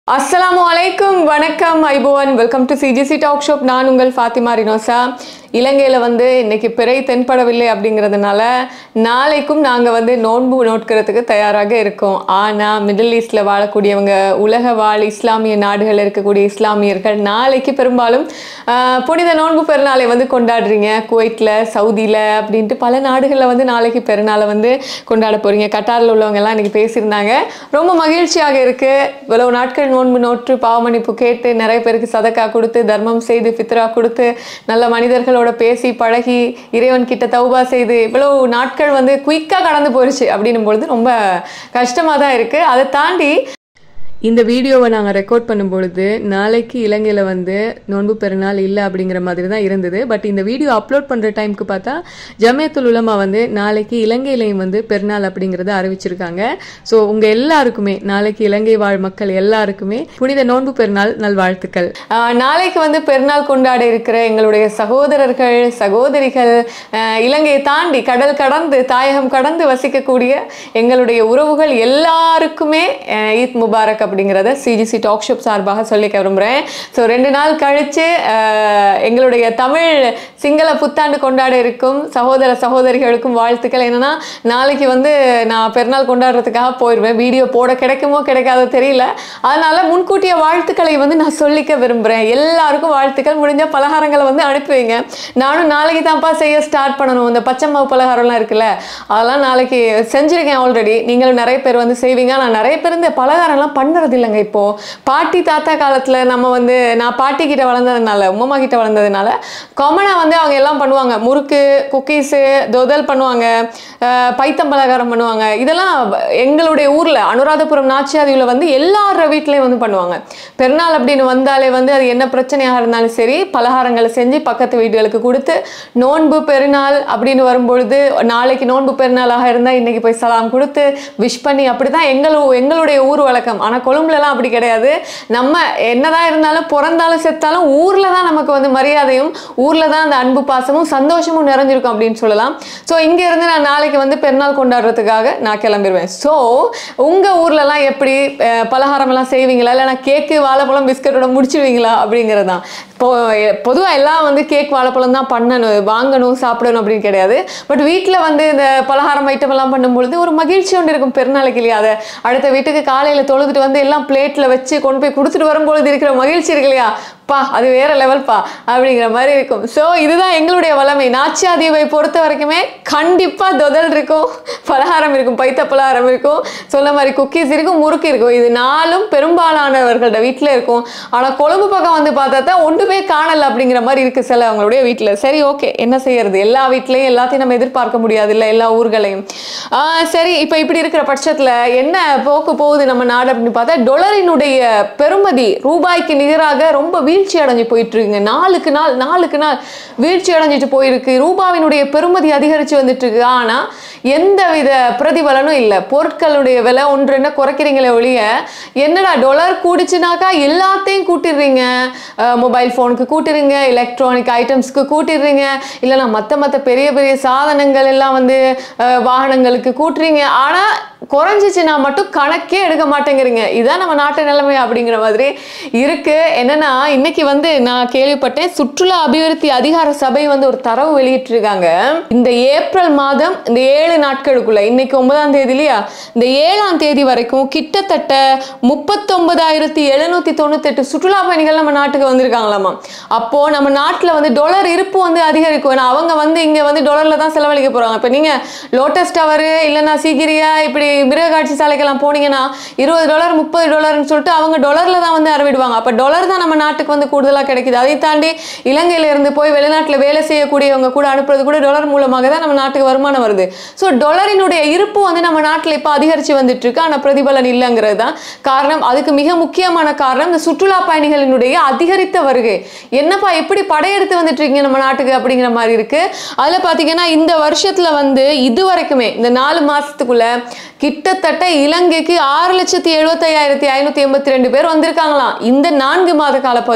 அஸ்ஸலாமு அலைக்கும் வணக்கம் ஐபோவன் welcome to CGC talk shop நான் உங்கள் ஃபாத்திமா ரினோசா இலங்கையில் வந்து இன்னைக்கு பிறை தென்படவில்லை அப்படிங்கிறதுனால நாளைக்கும் நாங்கள் வந்து நோன்பு நோட்கிறதுக்கு தயாராக இருக்கோம் ஆனால் மிடில் ஈஸ்டில் வாழக்கூடியவங்க உலக வாழ் இஸ்லாமிய நாடுகளில் இருக்கக்கூடிய இஸ்லாமியர்கள் நாளைக்கு பெரும்பாலும் ஆஹ், புனித நோன்பு பெருநாளை வந்து கொண்டாடுறீங்க குவைத்தில் சவுதியில் அப்படின்ட்டு பல நாடுகளில் வந்து நாளைக்கு பெருநாளை வந்து கொண்டாட போகிறீங்க கட்டாரில் உள்ளவங்க எல்லாம் இன்னைக்கு பேசியிருந்தாங்க ரொம்ப மகிழ்ச்சியாக இருக்குது இவ்வளவு நாட்கள் நோன்பு நோற்று பாவமன்னிப்பு கேட்டு நிறைய பேருக்கு சதக்கா கொடுத்து தர்மம் செய்து ஃபித்ரா கொடுத்து நல்ல மனிதர்களோட பேசி பழகி இறைவன் கிட்ட தௌபா செய்து இவ்வளவு நாட்கள் வந்து குயிக்காக கடந்து போயிடுச்சு அப்படின்னும் பொழுது ரொம்ப கஷ்டமாக தான் இருக்குது அதை தாண்டி இந்த வீடியோவை நாங்கள் ரெக்கார்ட் பண்ணும் பொழுது நாளைக்கு இலங்கையில் வந்து நோன்பு பெருநாள் இல்லை அப்படிங்கிற மாதிரி தான் இருந்தது பட் இந்த வீடியோ அப்லோட் பண்ணுற டைமுக்கு பார்த்தா ஜமியத்துல் உலமா வந்து நாளைக்கு இலங்கையிலையும் வந்து பெருநாள் அப்படிங்கிறத அறிவிச்சிருக்காங்க ஸோ உங்கள் எல்லாருக்குமே நாளைக்கு இலங்கை வாழ் மக்கள் எல்லாருக்குமே புனித நோன்பு பெருநாள் நல்வாழ்த்துக்கள் ஆஹ் நாளைக்கு வந்து பெருநாள் கொண்டாட இருக்கிற எங்களுடைய சகோதரர்கள் சகோதரிகள் ஆஹ் இலங்கையை தாண்டி கடல் கடந்து தாயகம் கடந்து வசிக்கக்கூடிய எங்களுடைய உறவுகள் எல்லாருக்குமே ஆஹ் ஈத் முபாரக் அப்படிங்கிறத சிஜிசி டாக் ஷாப் சார்பாக சொல்லிக்க விரும்புகிறேன் ஸோ ரெண்டு நாள் கழித்து எங்களுடைய தமிழ் சிங்கள புத்தாண்டு கொண்டாட இருக்கும் சகோதர சகோதரிகளுக்கும் வாழ்த்துக்கள் என்னன்னா நாளைக்கு வந்து நான் பெருநாள் கொண்டாடுறதுக்காக போயிடுவேன் வீடியோ போட கிடைக்குமோ கிடைக்காதோ தெரியல அதனால முன்கூட்டிய வாழ்த்துக்களை வந்து நான் சொல்லிக்க விரும்புகிறேன் எல்லாருக்கும் வாழ்த்துக்கள் முடிஞ்ச பலகாரங்களை வந்து அனுப்பி வைங்க நானும் நாளைக்கு தான்ப்பா செய்ய ஸ்டார்ட் பண்ணணும் இந்த பச்சை மாவு பலகாரம்லாம் இருக்குல்ல அதெல்லாம் நாளைக்கு செஞ்சிருக்கேன் ஆல்ரெடி நீங்களும் நிறைய பேர் வந்து செய்வீங்க நான் நிறைய பேர் இந்த பலகாரம்லாம் பண்ணுறது இல்லைங்க இப்போ பாட்டி தாத்தா காலத்தில் நம்ம வந்து நான் பாட்டி கிட்ட வளர்ந்ததுனால உம்மா கிட்ட வளர்ந்ததுனால காமனாக வந்து அவங்க எல்லாம் பண்ணுவாங்க முறுக்கு குக்கீஸு தொதல் பண்ணுவாங்க அஹ் பைத்தம் பலகாரம் பண்ணுவாங்க இதெல்லாம் எங்களுடைய ஊரில் அனுராதபுரம் நாச்சியாதியில் வந்து எல்லார வீட்லேயும் வந்து பண்ணுவாங்க பெருநாள் அப்படின்னு வந்தாலே வந்து அது என்ன பிரச்சனையாக இருந்தாலும் சரி பலகாரங்களை செஞ்சு பக்கத்து வீடுகளுக்கு கொடுத்து நோன்பு பெருநாள் அப்படின்னு வரும்பொழுது நாளைக்கு நோன்பு பெருநாளாக இருந்தால் இன்னைக்கு போய் சலாம் கொடுத்து விஷ் பண்ணி அப்படி தான் எங்கள் எங்களுடைய ஊர் வழக்கம் ஆனால் கொழும்புலலாம் அப்படி கிடையாது நம்ம என்னதான் இருந்தாலும் பிறந்தாலும் செத்தாலும் ஊரில் தான் நமக்கு வந்து மரியாதையும் ஊரில் தான் அந்த அன்பு பாசமும் சந்தோஷமும் நிறைஞ்சிருக்கும் அப்படின்னு சொல்லலாம் ஸோ இருந்து நான் நாளைக்கு வந்து பெருநாள் கொண்டாடுறதுக்காக நான் கிளம்பிடுவேன் ஸோ உங்கள் ஊர்லலாம் எப்படி அஹ், பலகாரமெல்லாம் செய்வீங்களா இல்லைனா கேக்கு வாழைப்பழம் பிஸ்கட்டோட முடிச்சிடுவீங்களா அப்படிங்கிறது தான் இப்போ பொதுவாக எல்லாம் வந்து கேக் வாழைப்பழம் தான் பண்ணணும் வாங்கணும் சாப்பிடணும் அப்படின்னு கிடையாது பட் வீட்டில் வந்து இந்த பலகாரம் ஐட்டம் எல்லாம் பண்ணும்பொழுது ஒரு மகிழ்ச்சி ஒன்று இருக்கும் பெருநாளைக்கு இல்லையா அதை அடுத்த வீட்டுக்கு காலையில் தொழுதுட்டு வந்து எல்லாம் பிளேட்டில் வச்சு கொண்டு போய் கொடுத்துட்டு வரும்பொழுது இருக்கிற மகிழ்ச்சி இருக்கு இல்லையா பா அது வேற லெவல் பா அப்படிங்கிற மாதிரி இருக்கும் ஸோ இதுதான் எங்களுடைய வளமை நாச்சியாதீவை பொறுத்த வரைக்குமே கண்டிப்பாக தொதல் இருக்கும் பலகாரம் இருக்கும் பைத்த பலகாரம் இருக்கும் சொன்ன மாதிரி குக்கீஸ் இருக்கும் முறுக்கு இருக்கும் இது நாளும் பெரும்பாலானவர்களோட வீட்டில் இருக்கும் ஆனால் கொழும்பு பக்கம் வந்து பார்த்தா தான் ஒன்றுமே காணல அப்படிங்கிற மாதிரி இருக்கு சில அவங்களுடைய வீட்டில் சரி ஓகே என்ன செய்யறது எல்லா வீட்லையும் எல்லாத்தையும் நம்ம எதிர்பார்க்க முடியாது இல்லை எல்லா ஊர்களையும் ஆஹ் சரி இப்போ இப்படி இருக்கிற பட்சத்தில் என்ன போக்கு போகுது நம்ம நாடு அப்படின்னு பார்த்தா டொலரினுடைய பெருமதி ரூபாய்க்கு நிகராக ரொம்ப வீழ்ச்சி அடைஞ்சு போயிட்டு இருக்குங்க நாளுக்கு நாள் நாளுக்கு நாள் வீழ்ச்சி அடைஞ்சிட்டு போயிருக்கு ரூபாவினுடைய பெருமதி அதிகரித்து வந்துட்டு இருக்கு ஆனால் எந்தவித பிரதிபலனும் இல்லை பொருட்களுடைய விலை ஒன்று என்ன குறைக்கிறீங்களே ஒழிய என்னடா டொலர் கூடிச்சுனாக்கா எல்லாத்தையும் கூட்டிடுறீங்க மொபைல் ஃபோனுக்கு கூட்டிடுறீங்க எலக்ட்ரானிக் ஐட்டம்ஸ்க்கு கூட்டிடுறீங்க இல்லைனா மற்ற மற்ற பெரிய பெரிய சாதனங்கள் எல்லாம் வந்து அஹ், வாகனங்களுக்கு கூட்டுறீங்க ஆனால் குறைஞ்சிச்சுன்னா மட்டும் கணக்கே எடுக்க மாட்டேங்கிறீங்க இதுதான் நம்ம நாட்டு நிலைமை அப்படிங்கிற மாதிரி இருக்கு என்னன்னா இன்னைக்கு வந்து நான் கேள்விப்பட்டேன் சுற்றுலா அபிவிருத்தி அதிகார சபை வந்து ஒரு தரவு வெளியிட்டிருக்காங்க இந்த ஏப்ரல் மாதம் இந்த ஏழு நாட்களுக்குள்ள இன்னைக்கு ஒன்பதாம் தேதி இல்லையா இந்த ஏழாம் தேதி வரைக்கும் கிட்டத்தட்ட முப்பத்தொன்பதாயிரத்தி எழுநூத்தி தொண்ணூத்தெட்டு சுற்றுலா பயணிகள் நம்ம நாட்டுக்கு வந்திருக்காங்களாமா அப்போ நம்ம நாட்டில் வந்து டொலர் இருப்பு வந்து அதிகரிக்கும் ஏன்னா அவங்க வந்து இங்க வந்து டொலர்ல தான் செலவழிக்க போறாங்க இப்போ நீங்க லோட்டஸ் டவரு இல்லைன்னா சீக்கிரியா இப்படி மிருகக்காட்சி சாலைக்கெல்லாம் போனீங்கன்னா இருபது டாலர் முப்பது டாலர்னு சொல்லிட்டு அவங்க டொலர்ல தான் வந்து அறவிடுவாங்க அப்போ டொலர் தான் நம்ம நாட்டுக்கு வந்து கூடுதலாக கிடைக்குது அதை தாண்டி இலங்கையில இருந்து போய் வெளிநாட்டில் வேலை செய்யக்கூடியவங்க கூட அனுப்புறது கூட டொலர் மூலமாக தான் நம்ம நாட்டுக்கு வருமானம் வருது ஸோ டொலரினுடைய இருப்பு வந்து நம்ம நாட்டில் இப்போ அதிகரித்து வந்துட்டு இருக்கு ஆனால் பிரதிபலன் இல்லைங்கிறது தான் காரணம் அதுக்கு மிக முக்கியமான காரணம் இந்த சுற்றுலா பயணிகளினுடைய அதிகரித்த வருகை என்னப்பா எப்படி படையெடுத்து வந்துட்டு இருக்கீங்க நம்ம நாட்டுக்கு அப்படிங்கிற மாதிரி இருக்கு அதில் பார்த்தீங்கன்னா இந்த வருஷத்துல வந்து இது வரைக்குமே இந்த நாலு மாசத்துக்குள்ள கிட்டத்தட்ட இலங்கைக்கு ஆறு லட்சத்தி எழுபத்தையாயிரத்தி ஐநூத்தி எண்பத்தி ரெண்டு பேர் வந்திருக்காங்களாம் இந்த நான்கு மாத காலப்பகுதி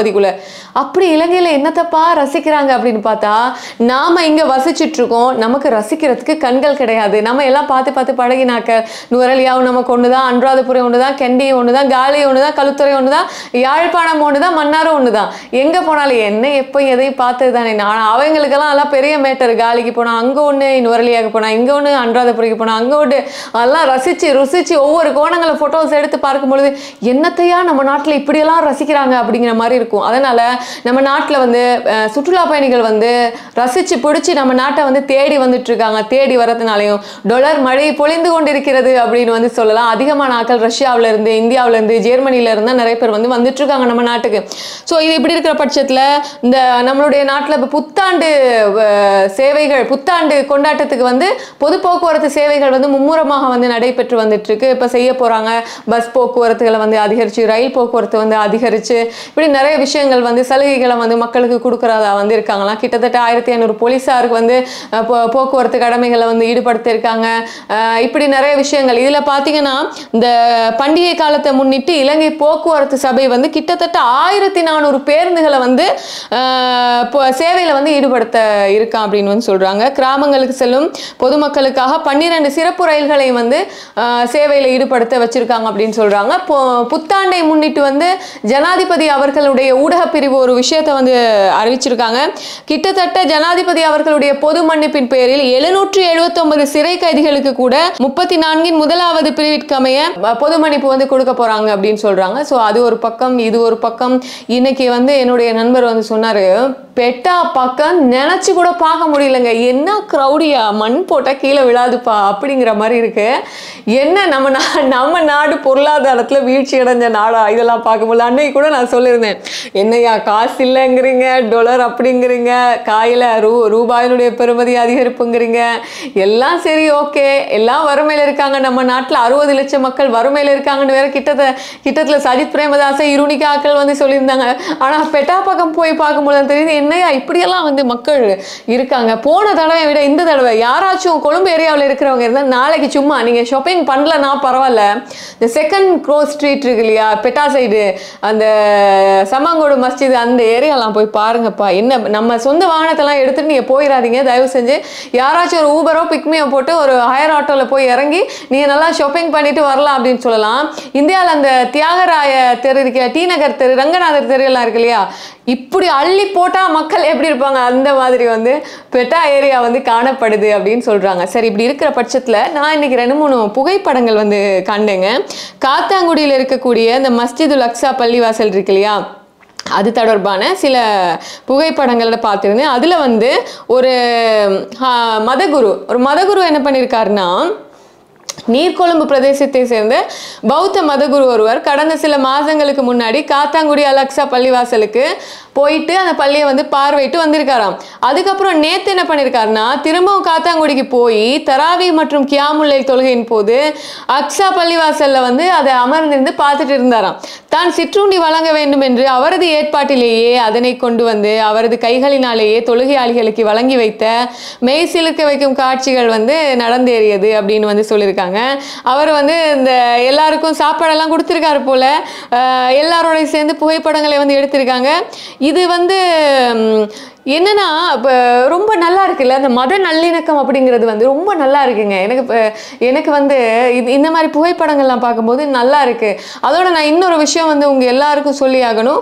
பகுதிக்குள்ள அப்படி இலங்கையில என்னத்தப்பா ரசிக்கிறாங்க அப்படின்னு பார்த்தா நாம இங்க வசிச்சுட்டு இருக்கோம் நமக்கு ரசிக்கிறதுக்கு கண்கள் கிடையாது நம்ம எல்லாம் பார்த்து பார்த்து பழகினாக்க நுரலியாவும் நமக்கு ஒண்ணுதான் அனுராதபுரம் ஒண்ணுதான் கெண்டி ஒண்ணுதான் காலி ஒண்ணுதான் கழுத்துறை ஒண்ணுதான் யாழ்ப்பாணம் ஒண்ணுதான் மன்னாரும் ஒண்ணுதான் எங்க போனாலும் என்ன எப்போ எதையும் பார்த்தது தானே நான் அவங்களுக்கெல்லாம் எல்லாம் பெரிய மேட்டர் காலிக்கு போனா அங்க ஒண்ணு நுரலியாக போனா இங்க ஒண்ணு அனுராதபுரிக்கு போனா அங்க ஒன்று அதெல்லாம் ரசிச்சு ருசிச்சு ஒவ்வொரு கோணங்களை போட்டோஸ் எடுத்து பார்க்கும் பொழுது என்னத்தையா நம்ம நாட்டுல இப்படியெல்லாம் ரசிக்கிறாங்க அப்படிங்கிற மாதிரி இருக்கும் அதனால நம்ம நாட்டுல வந்து அஹ், சுற்றுலா பயணிகள் வந்து ரசிச்சு பிடிச்சி நம்ம நாட்டை வந்து தேடி வந்துட்டு இருக்காங்க தேடி வரதுனாலையும் டொலர் மழை பொழிந்து கொண்டிருக்கிறது அப்படின்னு வந்து சொல்லலாம் அதிகமான ஆட்கள் ரஷ்யாவுல இருந்து இந்தியாவுல இருந்து ஜெர்மனில இருந்து தான் நிறைய பேர் வந்து வந்துட்டு இருக்காங்க நம்ம நாட்டுக்கு ஸோ இது இப்படி இருக்கிற பட்சத்துல இந்த நம்மளுடைய நாட்டுல இப்போ புத்தாண்டு அஹ், சேவைகள் புத்தாண்டு கொண்டாட்டத்துக்கு வந்து பொது போக்குவரத்து சேவைகள் வந்து மும்முரமாக வந்து நடைபெற்று வந்துட்டு இருக்கு இப்போ செய்ய போறாங்க பஸ் போக்குவரத்துகளை வந்து அதிகரிச்சு ரயில் போக்குவரத்து வந்து அதிகரிச்சு இப்படி நிறைய விஷயங்கள் வந்து சலுகைகளை வந்து மக்களுக்கு கொடுக்கறதா வந்து இருக்காங்களாம் கிட்டத்தட்ட ஆயிரத்தி ஐநூறு போலீஸாருக்கு வந்து அஹ், போ- போக்குவரத்து கடமைகளை வந்து ஈடுபடுத்தியிருக்காங்க அஹ், இப்படி நிறைய விஷயங்கள் இதுல பாத்தீங்கன்னா இந்த பண்டிகை காலத்தை முன்னிட்டு இலங்கை போக்குவரத்து சபை வந்து கிட்டத்தட்ட ஆயிரத்தி நானூறு பேருந்துகளை வந்து அஹ், இப்போ சேவையில வந்து ஈடுபடுத்த இருக்கான் அப்படின்னு வந்து சொல்றாங்க கிராமங்களுக்கு செல்லும் பொதுமக்களுக்காக பன்னிரண்டு சிறப்பு ரயில்களை வந்து அஹ், சேவையில ஈடுபடுத்த வச்சிருக்காங்க அப்படின்னு சொல்றாங்க இப்போ புத்தாண்டை முன்னிட்டு வந்து ஜனாதிபதி அவர்களுடைய ஊடக பிரிவு ஒரு விஷயத்தை வந்து அறிவிச்சிருக்காங்க கிட்டத்தட்ட ஜனாதிபதி அவர்களுடைய பொது மன்னிப்பின் பேரில் எழுநூற்று எழுபத்தொன்பது சிறை கைதிகளுக்கு கூட முப்பத்தி நான்கின் முதலாவது பிரிவிற்கமைய அஹ், பொது மன்னிப்பு வந்து கொடுக்க போறாங்க அப்படின்னு சொல்றாங்க ஸோ அது ஒரு பக்கம் இது ஒரு பக்கம் இன்னைக்கு வந்து என்னுடைய நண்பர் வந்து சொன்னாரு பெட்டா பக்கம் நினைச்சு கூட பார்க்க முடியலங்க என்ன க்ரௌடியா மண் போட்டா கீழே விழாதுப்பா அப்படிங்கிற மாதிரி இருக்கு என்ன நம்ம நா நம்ம நாடு பொருளாதாரத்துல வீழ்ச்சி அடைஞ்ச நாடா இதெல்லாம் பார்க்க முடியல அன்னைக்கு கூட நான் சொல்லியிருந்தேன் என்னையா காசு இல்லைங்கிறீங்க டொலர் அப்படிங்கிறீங்க காயில ரூ ரூபாயினுடைய பெறுமதி அதிகரிப்புங்கிறீங்க எல்லாம் சரி ஓகே எல்லாம் வறுமையில இருக்காங்க நம்ம நாட்டுல அறுபது லட்சம் மக்கள் வறுமையில இருக்காங்கன்னு வேற கிட்டத்த கிட்டத்துல சஜித் பிரேமதாச இருணிக்காக்கள் வந்து சொல்லியிருந்தாங்க ஆனா பெட்டா பக்கம் போய் பார்க்கும்போது தான் தெரியுது என்னையா இப்படியெல்லாம் வந்து மக்கள் இருக்காங்க போன தடவை விட இந்த தடவை யாராச்சும் கொழும்பு ஏரியாவில் இருக்கிறவங்க இருந்தால் நாளைக்கு சும்மா நீங்க ஷாப்பிங் பண்ணலன்னா பரவாயில்ல இந்த செகண்ட் க்ரோஸ் ஸ்ட்ரீட் இருக்கு இல்லையா பெட்டா சைடு அந்த சமங்கோடு மஸ்ஜித் அந்த ஏரியாலாம் போய் பாருங்கப்பா என்ன நம்ம சொந்த வாகனத்தெல்லாம் எடுத்துட்டு நீங்க போயிடாதீங்க தயவு செஞ்சு யாராச்சும் ஒரு ஊபரோ பிக்மியோ போட்டு ஒரு ஹையர் ஆட்டோவில் போய் இறங்கி நீங்க நல்லா ஷாப்பிங் பண்ணிட்டு வரலாம் அப்படின்னு சொல்லலாம் இந்தியாவில் அந்த தியாகராய தெரு இருக்க டி நகர் தெரு ரங்கநாதர் தெரு எல்லாம் இருக்கு இல்லையா இப்படி அள்ளி போட்டா மக்கள் எப்படி இருப்பாங்க அந்த மாதிரி வந்து பெட்டா ஏரியா வந்து காணப்படுது அப்படின்னு சொல்றாங்க சரி இப்படி இருக்கிற பட்சத்துல நான் இன்னைக்கு ரெண்டு மூணு புகைப்படங்கள் வந்து கண்டேங்க காத்தாங்குடியில் இருக்கக்கூடிய இந்த மஸ்ஜிதுல் அக்ஸா பள்ளிவாசல் இருக்கு இல்லையா அது தொடர்பான சில புகைப்படங்களில் பார்த்துருந்தேன் அதில் வந்து ஒரு ஆ, மதகுரு ஒரு மதகுரு என்ன பண்ணியிருக்காருன்னா நீர்கொழும்பு பிரதேசத்தை சேர்ந்த பௌத்த மதகுரு ஒருவர் கடந்த சில மாதங்களுக்கு முன்னாடி காத்தாங்குடி அலக்ஸா பள்ளிவாசலுக்கு போயிட்டு அந்த பள்ளியை வந்து பார்வையிட்டு வந்திருக்காராம் அதுக்கப்புறம் நேத்து என்ன பண்ணியிருக்காருன்னா திரும்பவும் காத்தாங்குடிக்கு போய் தராவி மற்றும் கியாமுல்லை தொழுகையின் போது அக்ஸா பள்ளிவாசல்ல வந்து அதை அமர்ந்திருந்து பார்த்துட்டு இருந்தாராம் தான் சிற்றுண்டி வழங்க வேண்டும் என்று அவரது ஏற்பாட்டிலேயே அதனை கொண்டு வந்து அவரது கைகளினாலேயே தொழுகையாளிகளுக்கு வழங்கி வைத்த மெய் சிலிர்க்க வைக்கும் காட்சிகள் வந்து நடந்தேறியது அப்படின்னு வந்து சொல்லியிருக்காங்க அவர் வந்து இந்த எல்லாருக்கும் சாப்பாடெல்லாம் கொடுத்துருக்காரு போல அஹ் எல்லாரோடையும் சேர்ந்து புகைப்படங்களை வந்து எடுத்திருக்காங்க இது வந்து ம், என்னன்னா இப்போ ரொம்ப நல்லா இருக்குல்ல அந்த மத நல்லிணக்கம் அப்படிங்கிறது வந்து ரொம்ப நல்லா இருக்குங்க எனக்கு இப்போ எனக்கு வந்து இது இந்த மாதிரி புகைப்படங்கள்லாம் பார்க்கும்போது நல்லா இருக்கு அதோட நான் இன்னொரு விஷயம் வந்து உங்க எல்லாருக்கும் சொல்லி ஆகணும்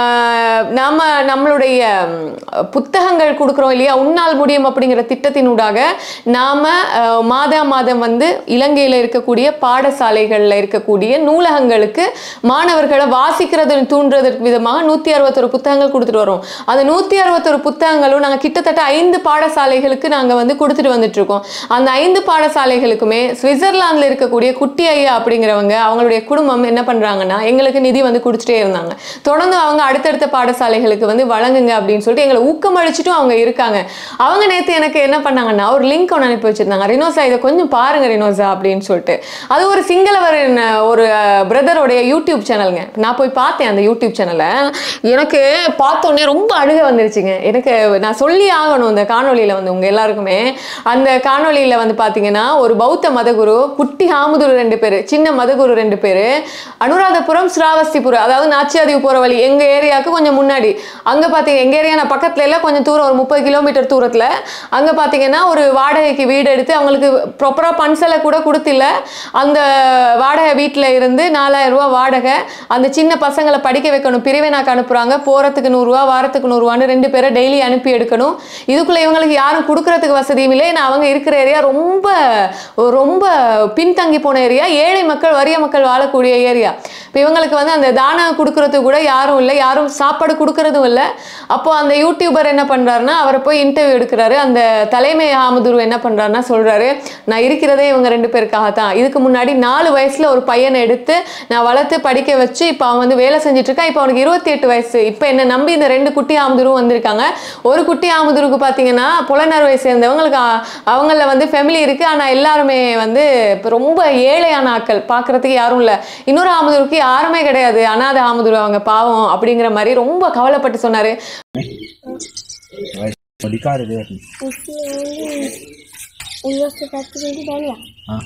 ஆஹ் நாம நம்மளுடைய ம், புத்தகங்கள் கொடுக்குறோம் இல்லையா உன்னால் முடியும் அப்படிங்கிற திட்டத்தினூடாக நாம ஆஹ், மாதா மாதம் வந்து இலங்கையில் இருக்கக்கூடிய பாடசாலைகளில் இருக்கக்கூடிய நூலகங்களுக்கு மாணவர்களை வாசிக்கிறது தூண்டுறதற்கு விதமாக நூற்றி அறுபத்தொரு புத்தகங்கள் கொடுத்துட்டு வரோம் அந்த நூற்றி அறுபத்தொரு புத்தகங்களும் நாங்கள் கிட்டத்தட்ட ஐந்து பாடசாலைகளுக்கு நாங்கள் வந்து கொடுத்துட்டு வந்துட்டு இருக்கோம் அந்த ஐந்து பாடசாலைகளுக்குமே சுவிட்சர்லாந்தில் இருக்கக்கூடிய குட்டி ஐயா அப்படிங்கிறவங்க அவங்களுடைய குடும்பம் என்ன பண்ணுறாங்கன்னா எங்களுக்கு நிதி வந்து கொடுத்துட்டே இருந்தாங்க தொடர்ந்து அவங்க அடுத்தடுத்த பாடசாலைகளுக்கு வந்து வழங்குங்க அப்படின்னு சொல்லிட்டு எங்களை ஊக்கமளிச்சுட்டும் அவங்க இருக்காங்க அவங்க நேற்று எனக்கு என்ன பண்ணாங்கன்னா ஒரு லிங்க் ஒன்று அனுப்பி வச்சிருந்தாங்க ரினோசா இதை கொஞ்சம் பாருங்க ரினோசா அப்படின்னு சொல்லிட்டு அது ஒரு சிங்களவர் ஒரு பிரதரோடைய யூடியூப் சேனலுங்க நான் போய் பார்த்தேன் அந்த யூடியூப் சேனலை எனக்கு பார்த்தோன்னே ரொம்ப அழுக வந்துருச்சுங்க எனக்கு எனக்கு நான் சொல்லி ஆகணும் இந்த காணொளியில் வந்து உங்கள் எல்லாருக்குமே அந்த காணொளியில் வந்து பார்த்தீங்கன்னா ஒரு பௌத்த மதகுரு குட்டி ஹாமுதுரு ரெண்டு பேர் சின்ன மதகுரு ரெண்டு பேர் அனுராதபுரம் ஸ்ராவஸ்திபுரம் அதாவது நாச்சியாதீவு போகிற வழி எங்கள் ஏரியாவுக்கு கொஞ்சம் முன்னாடி அங்கே பார்த்தீங்க எங்கள் ஏரியா நான் பக்கத்துல எல்லாம் கொஞ்சம் தூரம் ஒரு முப்பது கிலோமீட்டர் தூரத்தில் அங்கே பார்த்தீங்கன்னா ஒரு வாடகைக்கு வீடு எடுத்து அவங்களுக்கு ப்ராப்பராக பன்சலை கூட கொடுத்தில்ல அந்த வாடகை வீட்டில் இருந்து நாலாயிரம் ரூபா வாடகை அந்த சின்ன பசங்களை படிக்க வைக்கணும் பிரிவினாக்கு அனுப்புகிறாங்க போகிறதுக்கு நூறுரூவா வாரத்துக்கு நூறுரூவான்னு ரெண்டு பேரை டெய்லி அனுப்பி எடுக்கணும் இதுக்குள்ளே இவங்களுக்கு யாரும் கொடுக்கறதுக்கு வசதியும் இல்லை நான் அவங்க இருக்கிற ஏரியா ரொம்ப ரொம்ப பின்தங்கி போன ஏரியா ஏழை மக்கள் வறிய மக்கள் வாழக்கூடிய ஏரியா இப்போ இவங்களுக்கு வந்து அந்த தானம் கொடுக்கறதுக்கு கூட யாரும் இல்லை யாரும் சாப்பாடு கொடுக்கறதும் இல்லை அப்போ அந்த யூடியூபர் என்ன பண்ணுறாருன்னா அவரை போய் இன்டர்வியூ எடுக்கிறாரு அந்த தலைமை ஆமதுரு என்ன பண்ணுறாருன்னா சொல்கிறாரு நான் இருக்கிறதே இவங்க ரெண்டு பேருக்காக தான் இதுக்கு முன்னாடி நாலு வயசில் ஒரு பையனை எடுத்து நான் வளர்த்து படிக்க வச்சு இப்போ அவன் வந்து வேலை செஞ்சுட்டு இருக்கான் இப்போ அவனுக்கு இருபத்தி எட்டு வயசு இப்போ என்ன நம்பி இந்த ரெண்டு குட்டி ஆமதுரும் வந்திருக்காங்க ஒரு குட்டி ஆமதுருக்கு பார்த்தீங்கன்னா புலனறுவை சேர்ந்தவங்களுக்கு அ- அவங்கள வந்து ஃபேமிலி இருக்குது ஆனால் எல்லாருமே வந்து இப்போ ரொம்ப ஏழையான ஆட்கள் பார்க்குறதுக்கு யாரும் இல்லை இன்னொரு ஆமதுருக்கு யாருமே கிடையாது அனாதை ஆமதுரு அவங்க பாவம் அப்படிங்கிற மாதிரி ரொம்ப கவலைப்பட்டு சொன்னார் පොඩි කාරය දෙයක් උන්වස්ස පැත්තිට දැනිය ආ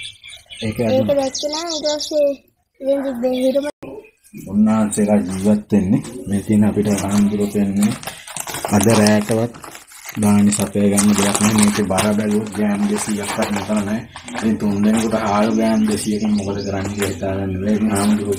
ඒක ඒක දැක්කලා ඉටස්සේ ඉ බෙහිරම උන්වහන්සේලා ජීවත් වෙන්නේ මේ තියෙන අපිට හාමුදුරුවෝ පෙන්නේ අද රැයටවත් දානි සපය ගන්න දෙයක් නෑ මේක බර බැලුවොත් ගෑම් 200ක්වත් නතර නෑ ඉතින් තුන් දෙනෙකුට හාල් ගෑම් 200කින් මොකද කරන්නේ කියලා හිතාගන්න බැහැ ඉතින් හාමුදුරුවෝ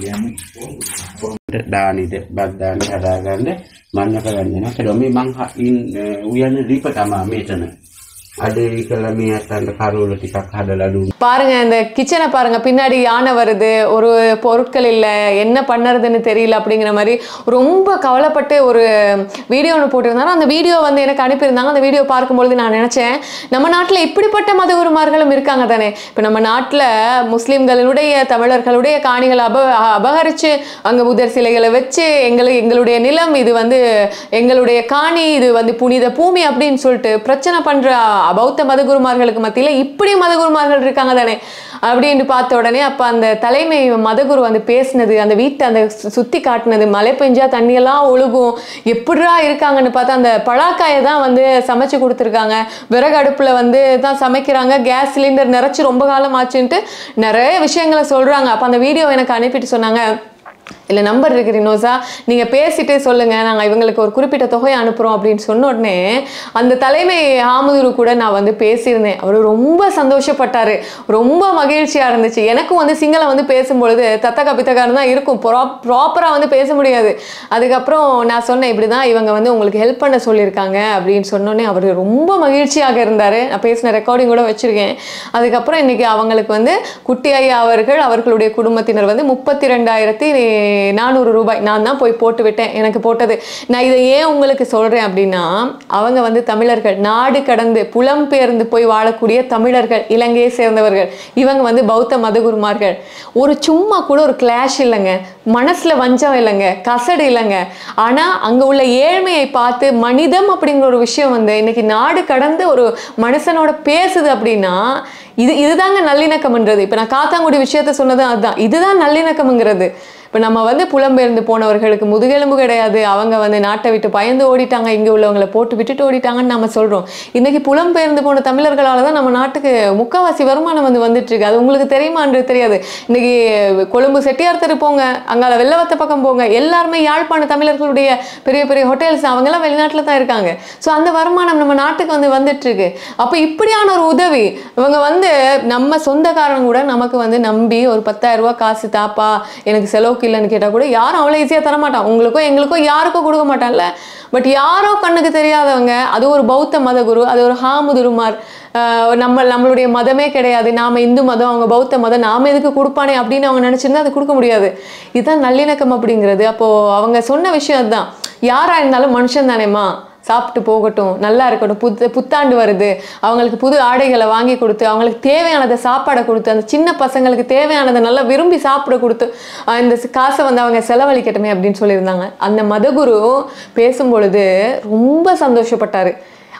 කියන්නේ දානිද බද්දානි හදාගන්න මන්නක ගන්න කෙරොමි මං හ- ඉන් උයන්න දීප තමා මේතන අඩේ කළ මේ අත්තන්ට කරුවල ටිකක් හදලා දුන්න பாருங்க இந்த கிச்சனை பாருங்க பின்னாடி யானை வருது ஒரு பொருட்கள் இல்லை என்ன பண்ணுறதுன்னு தெரியல அப்படிங்கிற மாதிரி ரொம்ப கவலைப்பட்டு ஒரு வீடியோ ஒன்று போட்டிருந்தாங்க அந்த வீடியோ வந்து எனக்கு அனுப்பியிருந்தாங்க அந்த வீடியோ பார்க்கும்பொழுது நான் நினச்சேன் நம்ம நாட்டில் இப்படிப்பட்ட மதகுருமார்களும் இருக்காங்க தானே இப்போ நம்ம நாட்டில் முஸ்லீம்களுடைய தமிழர்களுடைய காணிகளை அப அபகரித்து அங்கே புதர் சிலைகளை வச்சு எங்களை எங்களுடைய நிலம் இது வந்து எங்களுடைய காணி இது வந்து புனித பூமி அப்படின்னு சொல்லிட்டு பிரச்சனை பண்ற பௌத்த மதகுருமார்களுக்கு மத்தியில் இப்படி மதகுருமார்கள் இருக்காங்க தானே அப்படின்னு பார்த்த உடனே அப்போ அந்த தலைமை மதகுரு வந்து பேசினது அந்த வீட்டை அந்த சு- சுத்தி காட்டினது மழை பெஞ்சா தண்ணியெல்லாம் ஒழுகும் எப்படிரா இருக்காங்கன்னு பார்த்தா அந்த பழாக்காயை தான் வந்து சமைச்சு கொடுத்துருக்காங்க விறகு அடுப்புல வந்து தான் சமைக்கிறாங்க கேஸ் சிலிண்டர் நிறைச்சு ரொம்ப காலம் ஆச்சுன்ட்டு நிறைய விஷயங்களை சொல்றாங்க அப்போ அந்த வீடியோ எனக்கு அனுப்பிட்டு சொன்னாங்க இல்லை நம்பர் இருக்கு ரினோசா நீங்கள் பேசிட்டு சொல்லுங்கள் நாங்கள் இவங்களுக்கு ஒரு குறிப்பிட்ட தொகையை அனுப்புகிறோம் அப்படின்னு சொன்ன உடனே அந்த தலைமை ஆமுதுரு கூட நான் வந்து பேசியிருந்தேன் அவர் ரொம்ப சந்தோஷப்பட்டார் ரொம்ப மகிழ்ச்சியாக இருந்துச்சு எனக்கும் வந்து சிங்களம் வந்து பேசும்பொழுது தத்தக்கா பித்தக்காரன் தான் இருக்கும் ப்ரா ப்ராப்பராக வந்து பேச முடியாது அதுக்கப்புறம் நான் சொன்னேன் இப்படி தான் இவங்க வந்து உங்களுக்கு ஹெல்ப் பண்ண சொல்லியிருக்காங்க அப்படின்னு சொன்னோடனே அவர் ரொம்ப மகிழ்ச்சியாக இருந்தார் நான் பேசின ரெக்கார்டிங் கூட வச்சுருக்கேன் அதுக்கப்புறம் இன்னைக்கு அவங்களுக்கு வந்து குட்டி ஐயா அவர்கள் அவர்களுடைய குடும்பத்தினர் வந்து முப்பத்தி ரெண்டாயிரத்தி நானூறு ரூபாய் நான் தான் போய் போட்டு விட்டேன் எனக்கு போட்டது நான் இதை ஏன் உங்களுக்கு சொல்கிறேன் அப்படின்னா அவங்க வந்து தமிழர்கள் நாடு கடந்து புலம்பெயர்ந்து போய் வாழக்கூடிய தமிழர்கள் இலங்கையை சேர்ந்தவர்கள் இவங்க வந்து பௌத்த மதகுருமார்கள் ஒரு சும்மா கூட ஒரு கிளாஷ் இல்லைங்க மனசில் வஞ்சம் இல்லைங்க கசடு இல்லைங்க ஆனால் அங்கே உள்ள ஏழ்மையை பார்த்து மனிதம் அப்படிங்கிற ஒரு விஷயம் வந்து இன்னைக்கு நாடு கடந்து ஒரு மனுஷனோட பேசுது அப்படின்னா இது இதுதாங்க நல்லிணக்கம்ன்றது இப்போ நான் காத்தாங்குடி விஷயத்த சொன்னது அதுதான் இதுதான் நல்லிணக்கம்ங்கிறது இப்போ நம்ம வந்து புலம்பெயர்ந்து போனவர்களுக்கு முதுகெலும்பு கிடையாது அவங்க வந்து நாட்டை விட்டு பயந்து ஓடிட்டாங்க இங்கே உள்ளவங்களை போட்டு விட்டுட்டு ஓடிட்டாங்கன்னு நம்ம சொல்கிறோம் இன்னைக்கு புலம்பெயர்ந்து போன தமிழர்களால் தான் நம்ம நாட்டுக்கு முக்கால்வாசி வருமானம் வந்து வந்துட்டு இருக்கு அது உங்களுக்கு தெரியுமான்றது தெரியாது இன்னைக்கு கொழும்பு செட்டியார் தெரு போங்க அங்கால வெள்ளவத்த பக்கம் போங்க எல்லாருமே யாழ்ப்பாண தமிழர்களுடைய பெரிய பெரிய ஹோட்டல்ஸ் அவங்கெல்லாம் வெளிநாட்டில் தான் இருக்காங்க ஸோ அந்த வருமானம் நம்ம நாட்டுக்கு வந்து வந்துட்டு இருக்கு அப்போ இப்படியான ஒரு உதவி இவங்க வந்து நம்ம சொந்தக்காரங்க கூட நமக்கு வந்து நம்பி ஒரு பத்தாயிரம் ரூபாய் காசு தாப்பா எனக்கு செலவுக்கு இல்லைன்னு கேட்டால் கூட யாரும் அவ்வளோ ஈஸியாக தர மாட்டான் உங்களுக்கோ எங்களுக்கோ யாருக்கோ கொடுக்க மாட்டான்ல பட் யாரோ கண்ணுக்கு தெரியாதவங்க அது ஒரு பௌத்த மதகுரு அது ஒரு ஹாமுதுருமார் ஆஹ் நம்ம நம்மளுடைய மதமே கிடையாது நாம இந்து மதம் அவங்க பௌத்த மதம் நாம எதுக்கு கொடுப்பானே அப்படின்னு அவங்க நினைச்சிருந்தா அது கொடுக்க முடியாது இதுதான் நல்லிணக்கம் அப்படிங்கிறது அப்போ அவங்க சொன்ன விஷயம் அதுதான் யாரா இருந்தாலும் மனுஷன் தானேம்மா சாப்பிட்டு போகட்டும் நல்லா இருக்கட்டும் புத்து புத்தாண்டு வருது அவங்களுக்கு புது ஆடைகளை வாங்கி கொடுத்து அவங்களுக்கு தேவையானதை சாப்பாடை கொடுத்து அந்த சின்ன பசங்களுக்கு தேவையானதை நல்லா விரும்பி சாப்பிட கொடுத்து ஆஹ் இந்த காசை வந்து அவங்க செலவழிக்கட்டுமே அப்படின்னு சொல்லியிருந்தாங்க அந்த மதகுரு பேசும் பொழுது ரொம்ப சந்தோஷப்பட்டாரு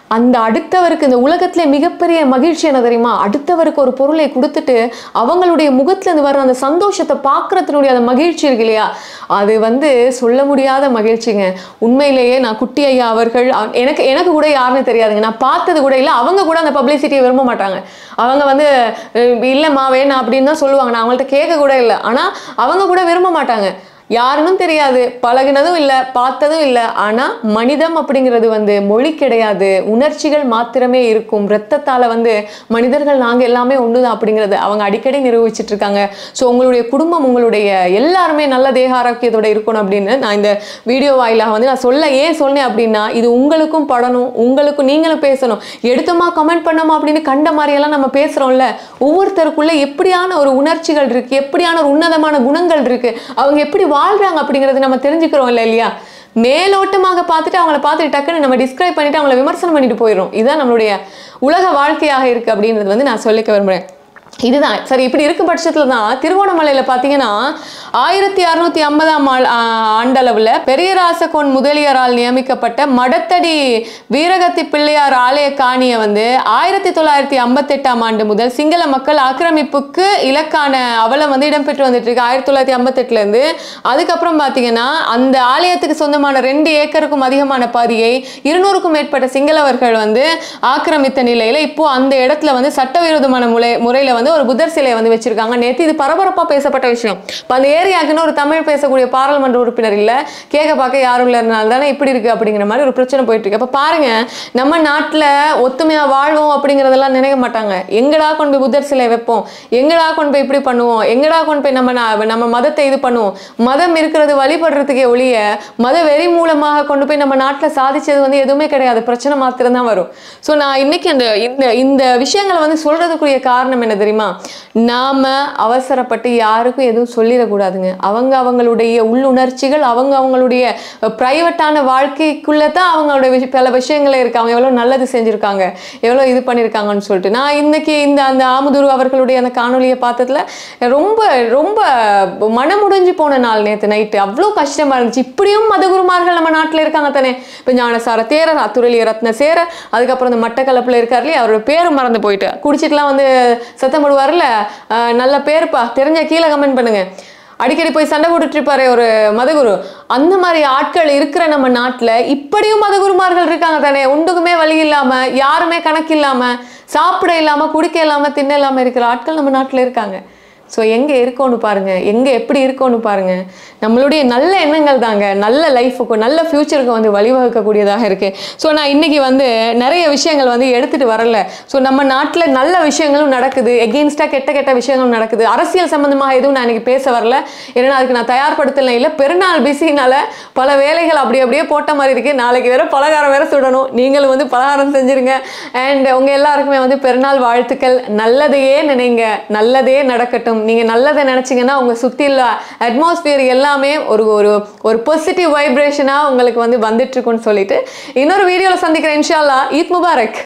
அந்த அடுத்தவருக்கு இந்த உலகத்துல மிகப்பெரிய மகிழ்ச்சி என்ன தெரியுமா அடுத்தவருக்கு ஒரு பொருளை கொடுத்துட்டு அவங்களுடைய முகத்துல இருந்து வர அந்த சந்தோஷத்தை பார்க்கறதுனுடைய அந்த மகிழ்ச்சி இருக்கு இல்லையா அது வந்து சொல்ல முடியாத மகிழ்ச்சிங்க உண்மையிலேயே நான் குட்டி ஐயா அவர்கள் அவ- எனக்கு எனக்கு கூட யாருன்னு தெரியாதுங்க நான் பார்த்தது கூட இல்லை அவங்க கூட அந்த பப்ளிசிட்டியை விரும்ப மாட்டாங்க அவங்க வந்து அஹ், இல்லைம்மா வேணாம் அப்படின்னு தான் சொல்லுவாங்க நான் அவங்கள்ட்ட கேட்க கூட இல்லை ஆனால் அவங்க கூட விரும்ப மாட்டாங்க யாருன்னு தெரியாது பழகினதும் இல்லை பார்த்ததும் இல்லை ஆனால் மனிதம் அப்படிங்கிறது வந்து மொழி கிடையாது உணர்ச்சிகள் மாத்திரமே இருக்கும் ரத்தத்தால் வந்து மனிதர்கள் நாங்கள் எல்லாமே ஒன்று தான் அப்படிங்கிறது அவங்க அடிக்கடி நிரூபிச்சிட்டு இருக்காங்க ஸோ உங்களுடைய குடும்பம் உங்களுடைய எல்லாருமே நல்ல தேக ஆரோக்கியத்தோட இருக்கணும் அப்படின்னு நான் இந்த வீடியோ வாயிலாக வந்து நான் சொல்ல ஏன் சொன்னேன் அப்படின்னா இது உங்களுக்கும் படணும் உங்களுக்கும் நீங்களும் பேசணும் எடுத்தோமா கமெண்ட் பண்ணோமா அப்படின்னு கண்ட மாதிரியெல்லாம் நம்ம பேசுகிறோம்ல ஒவ்வொருத்தருக்குள்ள எப்படியான ஒரு உணர்ச்சிகள் இருக்கு எப்படியான ஒரு உன்னதமான குணங்கள் இருக்கு அவங்க எப்படி வாழ்றாங்க அப்படிங்கறது நம்ம தெரிஞ்சுக்கிறோம் இல்லை இல்லையா மேலோட்டமாக பார்த்துட்டு அவங்கள பார்த்துட்டு டக்குன்னு நம்ம டிஸ்கிரைப் பண்ணிட்டு அவங்கள விமர்சனம் பண்ணிட்டு போயிடும் இதுதான் நம்மளுடைய உலக வாழ்க்கையாக இருக்கு அப்படின்றது வந்து நான் சொல்லிக்க விரும்புறேன் இதுதான் சரி இப்படி இருக்கும் பட்சத்தில் தான் திருவோணமலையில் பார்த்தீங்கன்னா ஆயிரத்தி அறுநூத்தி ஐம்பதாம் ஆள் ஆ, ஆண்டளவில் பெரியராசகோன் முதலியாரால் நியமிக்கப்பட்ட மடத்தடி வீரகத்தி பிள்ளையார் ஆலய காணியை வந்து ஆயிரத்தி தொள்ளாயிரத்தி ஐம்பத்தெட்டாம் ஆண்டு முதல் சிங்கள மக்கள் ஆக்கிரமிப்புக்கு இலக்கான அவலம் வந்து இடம்பெற்று வந்துட்டு இருக்கு ஆயிரத்தி தொள்ளாயிரத்தி ஐம்பத்தெட்டுலேருந்து அதுக்கப்புறம் பார்த்தீங்கன்னா அந்த ஆலயத்துக்கு சொந்தமான ரெண்டு ஏக்கருக்கும் அதிகமான பகுதியை இருநூறுக்கும் மேற்பட்ட சிங்களவர்கள் வந்து ஆக்கிரமித்த நிலையில இப்போ அந்த இடத்துல வந்து சட்டவிரோதமான முறை முறையில வந்து ஒரு புத்தர் சிலையை வந்து வச்சிருக்காங்க நேத்து இது பரபரப்பா பேசப்பட்ட விஷயம் இப்ப அந்த ஏரியாக்குன்னு ஒரு தமிழ் பேசக்கூடிய பாராளுமன்ற உறுப்பினர் இல்ல கேட்க பார்க்க யாரும் இல்லைனால தானே இப்படி இருக்கு அப்படிங்கிற மாதிரி ஒரு பிரச்சனை போயிட்டு இருக்கு அப்ப பாருங்க நம்ம நாட்டுல ஒத்துமையா வாழ்வோம் அப்படிங்கறதெல்லாம் நினைக்க மாட்டாங்க எங்கடா கொண்டு போய் புத்தர் சிலை வைப்போம் எங்கடா கொண்டு போய் இப்படி பண்ணுவோம் எங்கடா கொண்டு போய் நம்ம நா- நம்ம மதத்தை இது பண்ணுவோம் மதம் இருக்கிறது வழிபடுறதுக்கே ஒழிய மத வெறி மூலமாக கொண்டு போய் நம்ம நாட்டில் சாதிச்சது வந்து எதுவுமே கிடையாது பிரச்சனை மாத்திரம் தான் வரும் ஸோ நான் இன்னைக்கு அந்த இந்த இந்த விஷயங்களை வந்து சொல்றதுக்குரிய காரணம் என்ன தெரியுமா நாம அவசரப்பட்டு யாருக்கும் எதுவும் சொல்லிடக்கூடாதுங்க அவங்க அவங்களுடைய உள்ளுணர்ச்சிகள் அவங்க அவங்களுடைய ப்ரைவேட்டான வாழ்க்கைக்குள்ள தான் அவங்களோட விஷ- பல விஷயங்களே இருக்கு அவங்க எவ்வளோ நல்லது செஞ்சிருக்காங்க எவ்வளோ இது பண்ணியிருக்காங்கன்னு சொல்லிட்டு நான் இன்னைக்கு இந்த அந்த ஆமுதுரு அவர்களுடைய அந்த காணொலியை பார்த்ததுல ரொம்ப ரொம்ப மனமுடைஞ்சு போன நாள் நேற்று நைட்டு அவ்வளோ கஷ்டமா இருந்துச்சு இப்படியும் மதகுருமார்கள் நம்ம நாட்டில் இருக்காங்க தானே இப்போ ஞானசார தேரர் அத்துரலிய ரத்ன சேரர் அதுக்கப்புறம் இந்த மட்டக்களப்பில் இருக்கார் இல்லையா அவரோட பேரு மறந்து போயிட்டு குடிச்சிட்டுலாம் வந்து சத்தம் போடுவார்ல அஹ் நல்ல பேருப்பா தெரிஞ்ச கீழே கமெண்ட் பண்ணுங்க அடிக்கடி போய் சண்டை போட்டுட்டு இருப்பாரு ஒரு மதகுரு அந்த மாதிரி ஆட்கள் இருக்கிற நம்ம நாட்டில் இப்படியும் மதகுருமார்கள் இருக்காங்க தானே ஒன்றுக்குமே வழி இல்லாம யாருமே கணக்கு இல்லாம சாப்பிட இல்லாம குடிக்க இல்லாம தின்ன இல்லாம இருக்கிற ஆட்கள் நம்ம நாட்டில் இருக்காங்க ஸோ எங்கே இருக்கோன்னு பாருங்க எங்கே எப்படி இருக்கோன்னு பாருங்க நம்மளுடைய நல்ல எண்ணங்கள் தாங்க நல்ல லைஃபுக்கும் நல்ல ஃப்யூச்சருக்கும் வந்து வழிவகுக்கக்கூடியதாக இருக்கு ஸோ நான் இன்னைக்கு வந்து நிறைய விஷயங்கள் வந்து எடுத்துட்டு வரல ஸோ நம்ம நாட்டில் நல்ல விஷயங்களும் நடக்குது எகெயின்ஸ்டாக கெட்ட கெட்ட விஷயங்களும் நடக்குது அரசியல் சம்பந்தமாக எதுவும் நான் இன்னைக்கு பேச வரல ஏன்னா அதுக்கு நான் தயார்படுத்தல இல்லை பெருநாள் பிஸினால பல வேலைகள் அப்படி அப்படியே போட்ட மாதிரி இருக்கு நாளைக்கு வேற பலகாரம் வேற சுடணும் நீங்களும் வந்து பலகாரம் செஞ்சிருங்க அண்ட் உங்க எல்லாருக்குமே வந்து பெருநாள் வாழ்த்துக்கள் நல்லதையே நினைங்க நல்லதே நடக்கட்டும் நீங்க நல்லதை நினைச்சீங்கன்னா உங்க சுத்தி உள்ள அட்மாஸ்பியர் எல்லாமே ஒரு ஒரு ஒரு பாசிட்டிவ் வைப்ரேஷனா உங்களுக்கு வந்து வந்துட்டு இருக்கும்னு சொல்லிட்டு இன்னொரு வீடியோல சந்திக்கிறேன் இன்ஷா அல்லாஹ் ஈத் முபாரக்